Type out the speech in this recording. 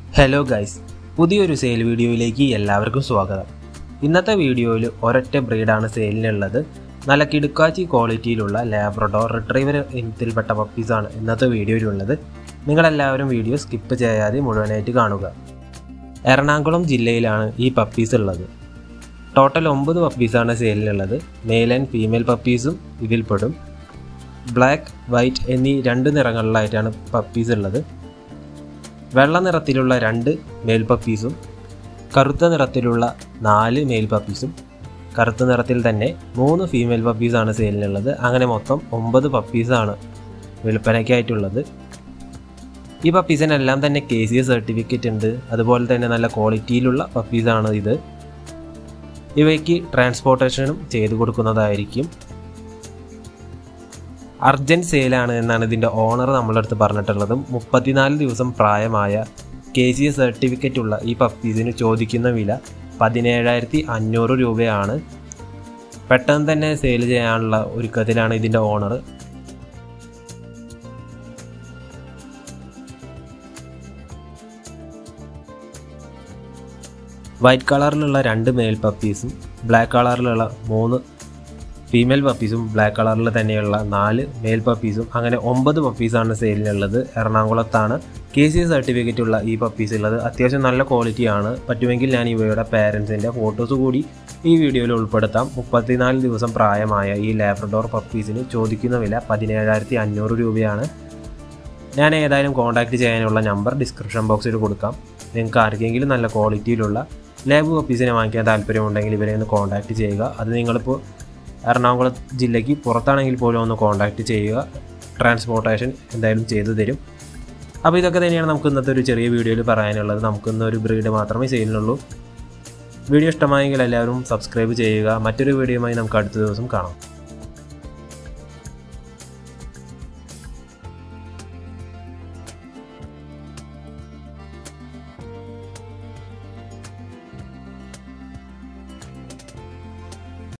hello guys പുതിയൊരു sale വീഡിയോയിലേക്ക് എല്ലാവർക്കും സ്വാഗതം ഇന്നത്തെ വീഡിയോയിൽ ഒരൊറ്റ ബ്രീഡാണ് സെയിലിനുള്ളത് നല്ല കിടുക്കാച്ചി ക്വാളിറ്റിയിലുള്ള ലാബ്രഡോർ റിട്രീവർ ഇനത്തിൽപ്പെട്ട പപ്പീസാണ് ഇന്നത്തെ വീഡിയോയിലുള്ളത് നിങ്ങളെല്ലാവരും വീഡിയോ സ്കിപ്പ് ചെയ്യാതെ മുഴുവനായിട്ട് കാണുക എറണാകുളം ജില്ലയിലാണ് ഈ പപ്പീസ് ഉള്ളത് ടോട്ടൽ ഒമ്പത് പപ്പീസാണ് സെയിലിനുള്ളത് മെയിൽ ആൻഡ് ഫീമെയിൽ പപ്പീസും ഇതിൽപ്പെടും ബ്ലാക്ക് വൈറ്റ് എന്നീ രണ്ട് നിറങ്ങളിലായിട്ടാണ് പപ്പീസ് ഉള്ളത് വെള്ള നിറത്തിലുള്ള രണ്ട് മെയിൽ പപ്പീസും കറുത്ത നിറത്തിലുള്ള നാല് മെയിൽ പപ്പീസും കറുത്ത നിറത്തിൽ തന്നെ മൂന്ന് ഫീമെയിൽ പപ്പീസാണ് സെയിലിനുള്ളത് അങ്ങനെ മൊത്തം ഒമ്പത് പപ്പീസാണ് വിൽപ്പനയ്ക്കായിട്ടുള്ളത് ഈ പപ്പീസിനെല്ലാം തന്നെ കെ സി എസ് സർട്ടിഫിക്കറ്റ് ഉണ്ട് അതുപോലെ തന്നെ നല്ല ക്വാളിറ്റിയിലുള്ള പപ്പീസാണ് ഇത് ഇവയ്ക്ക് ട്രാൻസ്പോർട്ടേഷനും ചെയ്തു കൊടുക്കുന്നതായിരിക്കും അർജൻറ്റ് സെയിലാണ് എന്നാണ് ഇതിൻ്റെ ഓണർ നമ്മളെ അടുത്ത് പറഞ്ഞിട്ടുള്ളത് മുപ്പത്തിനാല് ദിവസം പ്രായമായ കെ സി എസ് സർട്ടിഫിക്കറ്റ് ഉള്ള ഈ പപ്പീസിന് ചോദിക്കുന്ന വില പതിനേഴായിരത്തി അഞ്ഞൂറ് രൂപയാണ് പെട്ടെന്ന് തന്നെ സെയിൽ ചെയ്യാനുള്ള ഒരുക്കത്തിലാണ് ഇതിൻ്റെ ഓണർ വൈറ്റ് കളറിലുള്ള രണ്ട് മെയിൽ പപ്പീസും ബ്ലാക്ക് കളറിലുള്ള മൂന്ന് ഫീമെയിൽ പപ്പീസും ബ്ലാക്ക് കളറിൽ തന്നെയുള്ള നാല് മെയിൽ പപ്പീസും അങ്ങനെ ഒമ്പത് പപ്പീസാണ് സെയിലിനുള്ളത് എറണാകുളത്താണ് കെ സി സർട്ടിഫിക്കറ്റ് ഉള്ള ഈ പപ്പീസ് ഉള്ളത് അത്യാവശ്യം നല്ല ക്വാളിറ്റിയാണ് പറ്റുമെങ്കിൽ ഞാൻ ഇവയുടെ പാരൻസിൻ്റെ ഫോട്ടോസ് കൂടി ഈ വീഡിയോയിൽ ഉൾപ്പെടുത്താം മുപ്പത്തിനാല് ദിവസം പ്രായമായ ഈ ലാബ്രഡോർ പപ്പീസിന് ചോദിക്കുന്ന വില പതിനേഴായിരത്തി അഞ്ഞൂറ് രൂപയാണ് ഞാൻ ഏതായാലും കോൺടാക്റ്റ് ചെയ്യാനുള്ള നമ്പർ ഡിസ്ക്രിപ്ഷൻ ബോക്സിൽ കൊടുക്കാം നിങ്ങൾക്ക് ആർക്കെങ്കിലും നല്ല ക്വാളിറ്റിയിലുള്ള ലാബ് പപ്പീസിനെ വാങ്ങിക്കാൻ താല്പര്യമുണ്ടെങ്കിൽ ഇവരെ ഒന്ന് കോൺടാക്റ്റ് ചെയ്യുക അത് നിങ്ങളിപ്പോൾ എറണാകുളം ജില്ലയ്ക്ക് പുറത്താണെങ്കിൽ പോലും ഒന്ന് കോൺടാക്റ്റ് ചെയ്യുക ട്രാൻസ്പോർട്ടേഷൻ എന്തായാലും ചെയ്തു തരും അപ്പോൾ ഇതൊക്കെ തന്നെയാണ് നമുക്ക് ഇന്നത്തെ ഒരു ചെറിയ വീഡിയോയിൽ പറയാനുള്ളത് നമുക്കിന്ന് ഒരു ബ്രീഡ് മാത്രമേ ചെയ്യുന്നുള്ളൂ വീഡിയോ ഇഷ്ടമായെങ്കിൽ എല്ലാവരും സബ്സ്ക്രൈബ് ചെയ്യുക മറ്റൊരു വീഡിയോയുമായി നമുക്ക് അടുത്ത ദിവസം കാണാം